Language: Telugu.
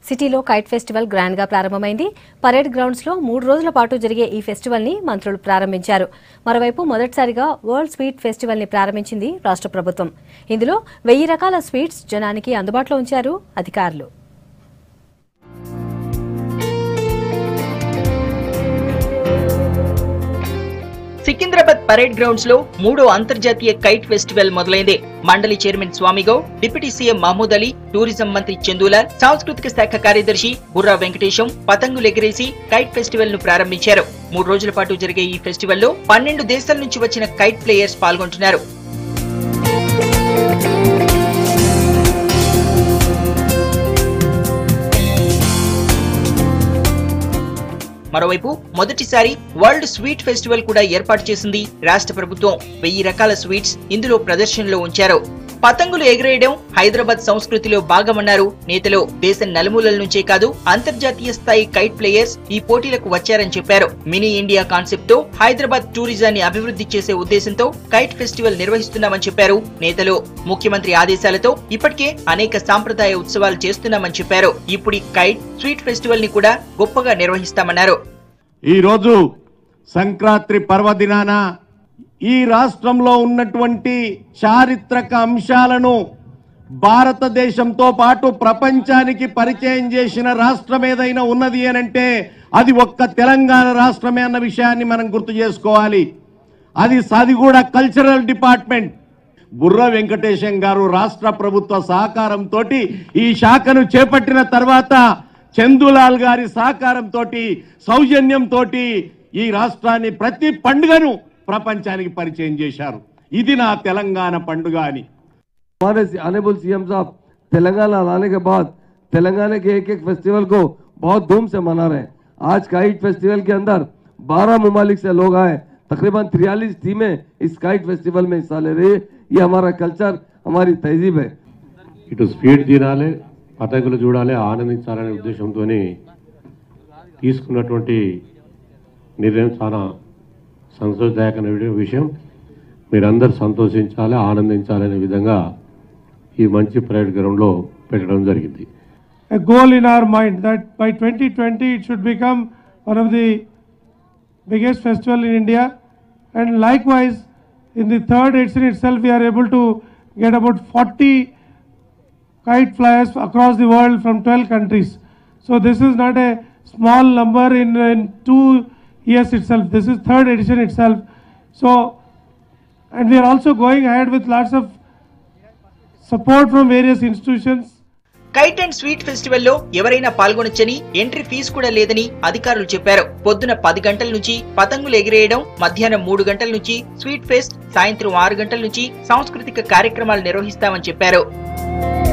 సిటీలో కైట్ ఫెస్టివల్ గ్రాండ్ గా ప్రారంభమైంది పరేడ్ గ్రౌండ్స్ లో మూడు రోజుల పాటు జరిగే ఈ ఫెస్టివల్ ని మంత్రులు ప్రారంభించారు మరోవైపు మొదటిసారిగా వరల్డ్ స్వీట్ ఫెస్టివల్ ని ప్రారంభించింది రాష్ట్ర ప్రభుత్వం ఇందులో వెయ్యి రకాల స్వీట్స్ జనానికి అందుబాటులో ఉంచారు అధికారులు సికింద్రాబాద్ పరేడ్ గ్రౌండ్స్ లో మూడో అంతర్జాతీయ కైట్ ఫెస్టివల్ మొదలైంది మండలి chairman Swamy Goud deputy CM Mahmood Ali tourism మంత్రి చందూలాల్ సాంస్కృతిక శాఖ కార్యదర్శి బుర్రా వెంకటేశం పతంగులు ఎగిరేసి కైట్ ఫెస్టివల్ ను ప్రారంభించారు మూడు రోజుల పాటు జరిగే ఈ ఫెస్టివల్ లో పన్నెండు దేశాల నుంచి వచ్చిన కైట్ ప్లేయర్స్ పాల్గొంటున్నారు మరోవైపు మొదటిసారి వరల్డ్ స్వీట్ ఫెస్టివల్ కూడా ఏర్పాటు చేసింది రాష్ట్ర ప్రభుత్వం వెయ్యి రకాల స్వీట్స్ ఇందులో ప్రదర్శనలో ఉంచారు పతంగులు ఎగిరేయడం హైదరాబాద్ సంస్కృతిలో భాగమన్నారు నేతలు దేశం నలుమూలల నుంచే కాదు అంతర్జాతీయ స్థాయి కైట్ ప్లేయర్స్ ఈ పోటీలకు వచ్చారని చెప్పారు మినీ ఇండియా కాన్సెప్ట్ తో హైదరాబాద్ టూరిజాన్ని అభివృద్ధి చేసే ఉద్దేశంతో కైట్ ఫెస్టివల్ నిర్వహిస్తున్నామని చెప్పారు నేతలు ముఖ్యమంత్రి ఆదేశాలతో ఇప్పటికే అనేక సాంప్రదాయ ఉత్సవాలు చేస్తున్నామని చెప్పారు ఇప్పుడు ఈ కైట్ స్వీట్ ఫెస్టివల్ ని కూడా గొప్పగా నిర్వహిస్తామన్నారు ఈరోజు సంక్రాంతి పర్వదినాన ఈ రాష్ట్రంలో ఉన్నటువంటి చారిత్రక అంశాలను భారతదేశంతో పాటు ప్రపంచానికి పరిచయం చేసిన రాష్ట్రం ఏదైనా ఉన్నది అనంటే అది ఒక్క తెలంగాణ రాష్ట్రమే అన్న విషయాన్ని మనం గుర్తు చేసుకోవాలి అది అది కూడా కల్చరల్ డిపార్ట్మెంట్ బుర్ర వెంకటేశం గారు రాష్ట్ర ప్రభుత్వ సహకారంతో ఈ శాఖను చేపట్టిన తర్వాత చందులాల్ గారి సహకారంతో సౌజన్యంతో ఈ రాష్ట్రాన్ని ప్రతి పండుగను ప్రపంచానికి పరిచయం చేశారు ఇది నా తెలంగాణ పండుగ అని हमारे ऑनेबल सीएम साहब तेलंगाना लाने के बाद तेलंगाना के एक एक फेस्टिवल को बहुत धूम से मना रहे हैं आज काइट फेस्टिवल के अंदर 12 ममालिक से लोग आए तकरीबन 43 टीमें इस काइट फेस्टिवल में हिस्सा ले रही है ये हमारा कल्चर हमारी तहजीब है ఇటు స్పీడ్ తినాలి పతంగులు చూడాలి ఆనందించాలనే ఉద్దేశంతో తీసుకున్నటువంటి నిర్ణయం చాలా సంతోషదాయకమైన విషయం మీరందరూ సంతోషించాలి ఆనందించాలనే విధంగా ఈ మంచి పరేడ్ గ్రౌండ్లో పెట్టడం జరిగింది a goal in our mind that by 2020 it should become one of the biggest festival in India and likewise in the third edition itself we are able to get about 40 kite flyers across the world from 12 countries. So this is not a small number in, in two years itself. This is third edition itself. So and we are also going ahead with lots of support from various institutions. Kite and sweet festival లో ఎవరైనా పాల్గొనొచ్చని ఎంట్రీ ఫీజు కూడా లేదని అధికారులు చెప్పారు పొద్దున పది గంటల నుంచి పతంగులు ఎగిరేయడం మధ్యాహ్నం మూడు గంటల నుంచి స్వీట్ ఫెస్ట్ సాయంత్రం ఆరు గంటల నుంచి సాంస్కృతిక కార్యక్రమాలు నిర్వహిస్తామని చెప్పారు